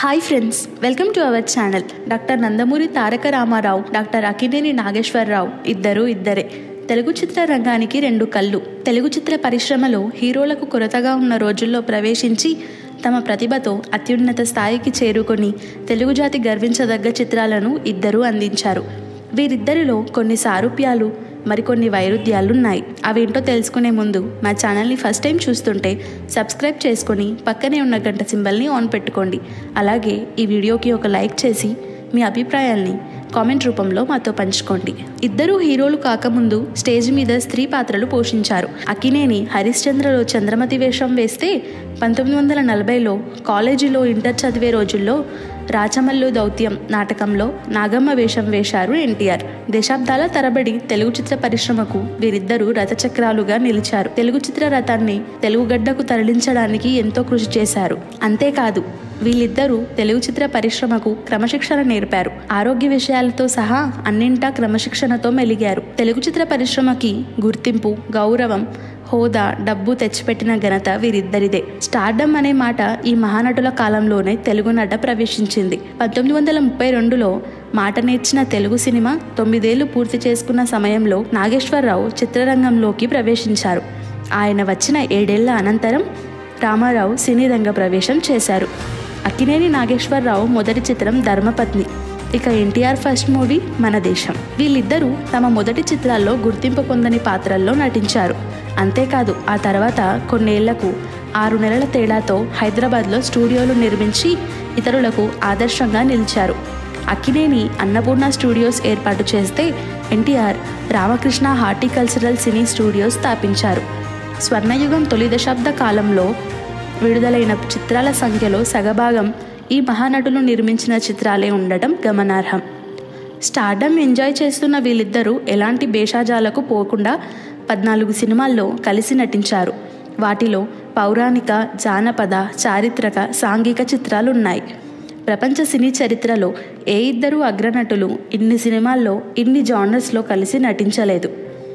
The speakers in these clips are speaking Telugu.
hi friends welcome to our channel doctor Nandamuri Taraka Rama Rao doctor Akkineni Nageswara Rao ఇద్దరు ఇద్దరే తెలుగు చిత్ర రంగానికి రెండు కళ్ళు తెలుగు చిత్ర పరిశ్రమలో హీరోలకు కొరతగా ఉన్న రోజుల్లో ప్రవేశించి తమ ప్రతిభతో అత్యున్నత స్థాయికి చేరుకొని తెలుగు జాతి గర్వించదగ్గ చిత్రాలను ఇద్దరూ అందించారు వీరిద్దరిలో కొన్ని సారూప్యాలు మరికొన్ని వైరుధ్యాలున్నాయి అవేంటో తెలుసుకునే ముందు మా ఛానల్ని ఫస్ట్ టైం చూస్తుంటే సబ్స్క్రైబ్ చేసుకొని పక్కనే ఉన్న గంట సింబల్ని ఆన్ పెట్టుకోండి అలాగే ఈ వీడియోకి ఒక లైక్ చేసి మీ అభిప్రాయాల్ని కామెంట్ రూపంలో మాతో పంచుకోండి ఇద్దరూ హీరోలు కాకముందు స్టేజ్ మీద స్త్రీ పాత్రలు పోషించారు అకినేని హరిశ్చంద్రలో చంద్రమతి వేషం వేస్తే పంతొమ్మిది వందల నలభైలో కాలేజీలో ఇంటర్ చదివే రోజుల్లో రాచమల్లు దౌత్యం నాటకంలో నాగమ్మ వేషం వేశారు ఎన్టీఆర్ దశాబ్దాల తరబడి తెలుగు చిత్ర పరిశ్రమకు వీరిద్దరూ రథచక్రాలుగా నిలిచారు తెలుగు చిత్ర రథాన్ని తెలుగు గడ్డకు తరలించడానికి ఎంతో కృషి చేశారు అంతేకాదు వీళ్ళిద్దరూ తెలుగు చిత్ర పరిశ్రమకు క్రమశిక్షణ నేర్పారు ఆరోగ్య విషయాలతో సహా అన్నింటా క్రమశిక్షణతో మెలిగారు తెలుగు చిత్ర పరిశ్రమకి గుర్తింపు గౌరవం హోదా డబ్బు తెచ్చిపెట్టిన ఘనత వీరిద్దరిదే స్టార్డమ్ అనే మాట ఈ మహానటుల కాలంలోనే తెలుగు నట ప్రవేశించింది పంతొమ్మిది వందల ముప్పై రెండులో మాట నేర్చిన తెలుగు సినిమా తొమ్మిదేళ్లు పూర్తి చేసుకున్న సమయంలో నాగేశ్వరరావు చిత్రరంగంలోకి ప్రవేశించారు ఆయన వచ్చిన ఏడేళ్ల అనంతరం రామారావు సినీ రంగ ప్రవేశం చేశారు అక్కినేని నాగేశ్వరరావు మొదటి చిత్రం ధర్మపత్ని ఇక ఎన్టీఆర్ ఫస్ట్ మూవీ మన దేశం వీళ్ళిద్దరూ తమ మొదటి చిత్రాల్లో గుర్తింపు పొందని పాత్రల్లో నటించారు అంతేకాదు ఆ తర్వాత కొన్నేళ్లకు ఆరు నెలల తేడాతో హైదరాబాద్లో స్టూడియోలు నిర్మించి ఇతరులకు ఆదర్శంగా నిలిచారు అక్కినేని అన్నపూర్ణ స్టూడియోస్ ఏర్పాటు చేస్తే NTR Ramakrishna horticultural cine studios స్థాపించారు స్వర్ణయుగం తొలి దశాబ్ద కాలంలో విడుదలైన చిత్రాల సంఖ్యలో సగభాగం ఈ మహానటులు నిర్మించిన చిత్రాలే ఉండటం గమనార్హం స్టార్డమ్ ఎంజాయ్ చేస్తున్న వీళ్ళిద్దరూ ఎలాంటి భేషాజాలకు పోకుండా పద్నాలుగు సినిమాల్లో కలిసి నటించారు వాటిలో పౌరాణిక జానపద చారిత్రక సాంఘిక చిత్రాలున్నాయి ప్రపంచ సినీ చరిత్రలో ఏ ఇద్దరు అగ్రనటులు ఇన్ని సినిమాల్లో ఇన్ని జానర్స్లో కలిసి నటించలేదు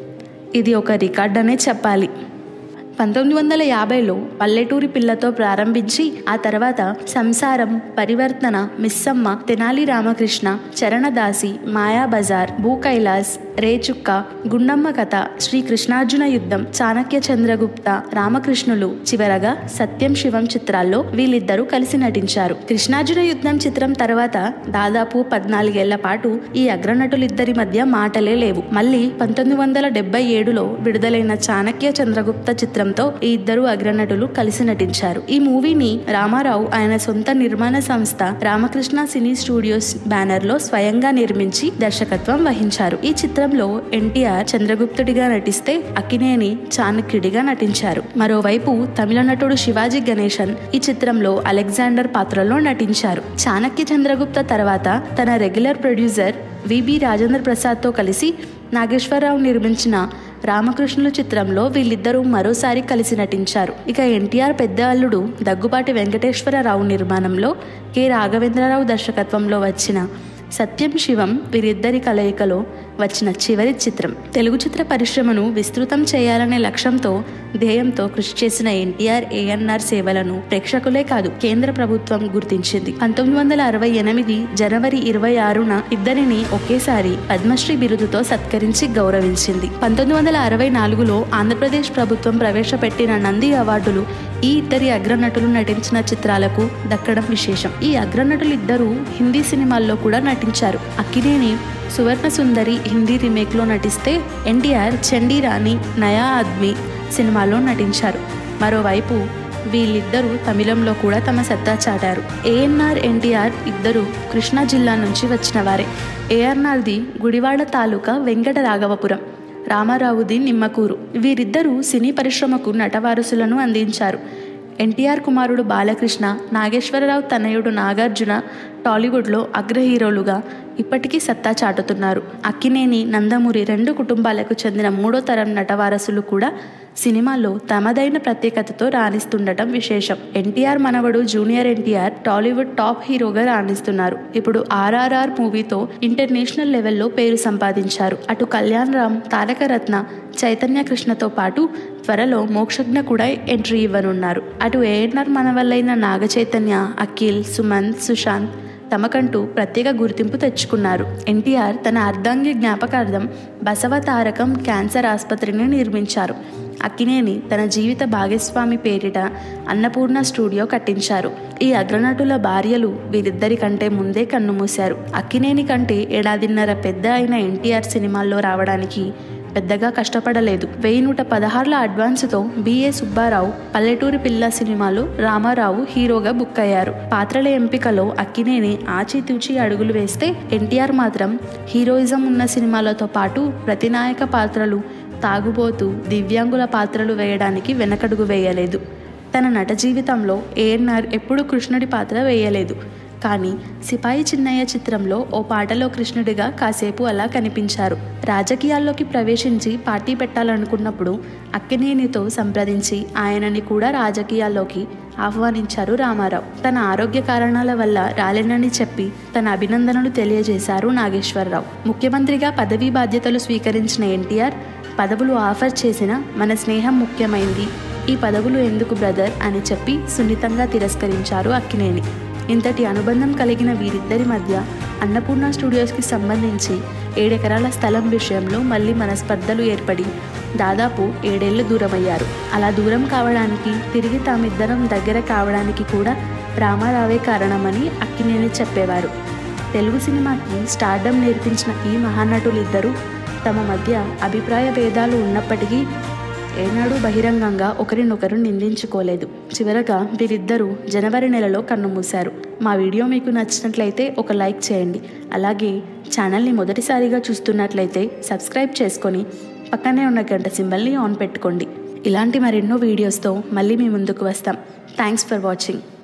ఇది ఒక రికార్డ్ అనే చెప్పాలి పంతొమ్మిది వందల యాభైలో పల్లెటూరి పిల్లతో ప్రారంభించి ఆ తర్వాత సంసారం పరివర్తన మిస్సమ్మ తెనాలి రామకృష్ణ చరణదాసి మాయాబజార్ భూ కైలాస్ రేచుక్క గుండమ్మ కథ శ్రీ కృష్ణార్జున యుద్ధం చాణక్య చంద్రగుప్త రామకృష్ణులు చివరగా సత్యం శివం చిత్రాల్లో వీళ్ళిద్దరూ కలిసి నటించారు కృష్ణార్జున యుద్ధం చిత్రం తర్వాత దాదాపు పద్నాలుగేళ్ల పాటు ఈ అగ్రనటులిద్దరి మధ్య మాటలే లేవు మళ్ళీ పంతొమ్మిది వందల డెబ్బై ఏడులో విడుదలైన చాణక్య చంద్రగుప్త చిత్రంతో ఈ ఇద్దరు అగ్రనటులు కలిసి నటించారు ఈ మూవీని రామారావు ఆయన సొంత నిర్మాణ సంస్థ రామకృష్ణ సినీ స్టూడియోస్ బ్యానర్ లో స్వయంగా నిర్మించి దర్శకత్వం వహించారు ఈ చిత్రంలో ఎన్టీఆర్ చంద్రగుప్తుడిగా నటిస్తే అక్కినేని చాణక్యుడిగా నటించారు మరోవైపు తమిళ నటుడు శివాజీ గణేశన్ ఈ చిత్రంలో అలెగ్జాండర్ పాత్రలో నటించారు చాణక్య చంద్రగుప్త తర్వాత తన రెగ్యులర్ ప్రొడ్యూసర్ విబి రాజేంద్ర ప్రసాద్తో కలిసి నాగేశ్వరరావు నిర్మించిన రామకృష్ణుల చిత్రంలో వీళ్ళిద్దరూ మరోసారి కలిసి నటించారు ఇక ఎన్టీఆర్ పెద్ద అల్లుడు దగ్గుబాటి వెంకటేశ్వరరావు నిర్మాణంలో కె రాఘవేంద్రరావు దర్శకత్వంలో వచ్చిన సత్యం శివం వీరిద్దరి కలయికలో వచ్చిన చివరి చిత్రం తెలుగు చిత్ర పరిశ్రమను విస్తృతం చేయాలనే లక్ష్యంతో ధ్యేయంతో కృషి చేసిన ఎన్టీఆర్ ఏఎన్ఆర్ సేవలను ప్రేక్షకులే కాదు కేంద్ర ప్రభుత్వం గుర్తించింది పంతొమ్మిది వందల అరవై ఎనిమిది జనవరి ఇరవై ఆరున ఇద్దరిని ఒకేసారి పద్మశ్రీ బిరుదుతో సత్కరించి గౌరవించింది పంతొమ్మిది వందల అరవై నాలుగులో ఆంధ్రప్రదేశ్ ప్రభుత్వం ప్రవేశపెట్టిన నంది అవార్డులు ఈ ఇద్దరి అగ్రనటులు నటించిన చిత్రాలకు దక్కడం విశేషం ఈ అగ్రనటులు ఇద్దరు హిందీ సినిమాల్లో కూడా నటించారు అక్కినేని సువర్ణ సుందరి హిందీ రీమేక్లో నటిస్తే ఎన్టీఆర్ చండీ రాణి నయా ఆద్మీ సినిమాలో నటించారు మరోవైపు వీళ్ళిద్దరూ తమిళంలో కూడా తమ సత్తా చాటారు ఏఎన్ఆర్ ఎన్టీఆర్ ఇద్దరు కృష్ణా జిల్లా నుంచి వచ్చిన వారే ఏఆర్ఆర్ది గుడివాడ తాలూకా వెంకట రాఘవపురం రామారావుది నిమ్మకూరు వీరిద్దరూ సినీ పరిశ్రమకు నటవారసులను అందించారు ఎన్టీఆర్ కుమారుడు బాలకృష్ణ నాగేశ్వరరావు తనయుడు నాగార్జున టాలీవుడ్లో అగ్ర హీరోలుగా ఇప్పటికీ సత్తా చాటుతున్నారు అక్కినేని నందమూరి రెండు కుటుంబాలకు చెందిన మూడో తరం నటవారసులు కూడా సినిమాల్లో తమదైన ప్రత్యేకతతో రాణిస్తుండటం విశేషం ఎన్టీఆర్ మనవడు జూనియర్ ఎన్టీఆర్ టాలీవుడ్ టాప్ హీరోగా రాణిస్తున్నారు ఇప్పుడు ఆర్ఆర్ఆర్ మూవీతో ఇంటర్నేషనల్ లెవెల్లో పేరు సంపాదించారు అటు కళ్యాణ్ రామ్ తారక రత్న చైతన్య కృష్ణతో పాటు త్వరలో మోక్షజ్ఞ కూడా ఎంట్రీ ఇవ్వనున్నారు అటు ఏఎన్ఆర్ మనవల్లైన నాగ చైతన్య అఖిల్ సుమంత్ సుశాంత్ తమకంటూ ప్రత్యేక గుర్తింపు తెచ్చుకున్నారు ఎన్టీఆర్ తన అర్ధాంగి జ్ఞాపకార్థం బసవ తారకం క్యాన్సర్ ఆసుపత్రిని నిర్మించారు అక్కినేని తన జీవిత భాగస్వామి పేరిట అన్నపూర్ణ స్టూడియో కట్టించారు ఈ అగ్రనటుల భార్యలు వీరిద్దరి కంటే ముందే కన్నుమూశారు అక్కినేని కంటే ఏడాదిన్నర పెద్ద అయిన ఎన్టీఆర్ సినిమాల్లో రావడానికి పెద్దగా కష్టపడలేదు వెయ్యి నూట పదహారుల అడ్వాన్స్తో బిఏ సుబ్బారావు పల్లెటూరి పిల్ల సినిమాలో రామారావు హీరోగా బుక్ అయ్యారు పాత్రల ఎంపికలో అక్కినేని ఆచితూచి అడుగులు వేస్తే ఎన్టీఆర్ మాత్రం హీరోయిజం ఉన్న సినిమాలతో పాటు ప్రతినాయక పాత్రలు తాగుబోతూ దివ్యాంగుల పాత్రలు వేయడానికి వెనకడుగు వేయలేదు తన నట జీవితంలో ఏఎన్ఆర్ ఎప్పుడూ కృష్ణుడి పాత్ర వేయలేదు కానీ సిపాయి చిన్నయ్య చిత్రంలో ఓ పాటలో కృష్ణుడిగా కాసేపు అలా కనిపించారు రాజకీయాల్లోకి ప్రవేశించి పార్టీ పెట్టాలనుకున్నప్పుడు అక్కినేనితో సంప్రదించి ఆయనని కూడా రాజకీయాల్లోకి ఆహ్వానించారు రామారావు తన ఆరోగ్య కారణాల వల్ల రాలేనని చెప్పి తన అభినందనలు తెలియజేశారు నాగేశ్వరరావు ముఖ్యమంత్రిగా పదవీ బాధ్యతలు స్వీకరించిన ఎన్టీఆర్ పదవులు ఆఫర్ చేసిన మన స్నేహం ముఖ్యమైంది ఈ పదవులు ఎందుకు బ్రదర్ అని చెప్పి సున్నితంగా తిరస్కరించారు అక్కినేని ఇంతటి అనుబంధం కలిగిన వీరిద్దరి మధ్య అన్నపూర్ణ స్టూడియోస్కి సంబంధించి ఏడెకరాల స్థలం విషయంలో మళ్ళీ మనస్పర్ధలు ఏర్పడి దాదాపు ఏడేళ్లు దూరమయ్యారు అలా దూరం కావడానికి తిరిగి తామిద్దరం దగ్గర కావడానికి కూడా రామారావే కారణమని అక్కినేని చెప్పేవారు తెలుగు సినిమాకి స్టార్డమ్ నేర్పించిన ఈ మహానటులిద్దరూ తమ మధ్య అభిప్రాయ భేదాలు ఉన్నప్పటికీ ఏనాడు బహిరంగంగా ఒకరినొకరు నిందించుకోలేదు చివరగా వీరిద్దరూ జనవరి నెలలో కన్నుమూశారు మా వీడియో మీకు నచ్చినట్లయితే ఒక లైక్ చేయండి అలాగే ఛానల్ని మొదటిసారిగా చూస్తున్నట్లయితే సబ్స్క్రైబ్ చేసుకొని పక్కనే ఉన్న గంట సింబల్ని ఆన్ పెట్టుకోండి ఇలాంటి మరెన్నో వీడియోస్తో మళ్ళీ మీ ముందుకు వస్తాం థ్యాంక్స్ ఫర్ వాచింగ్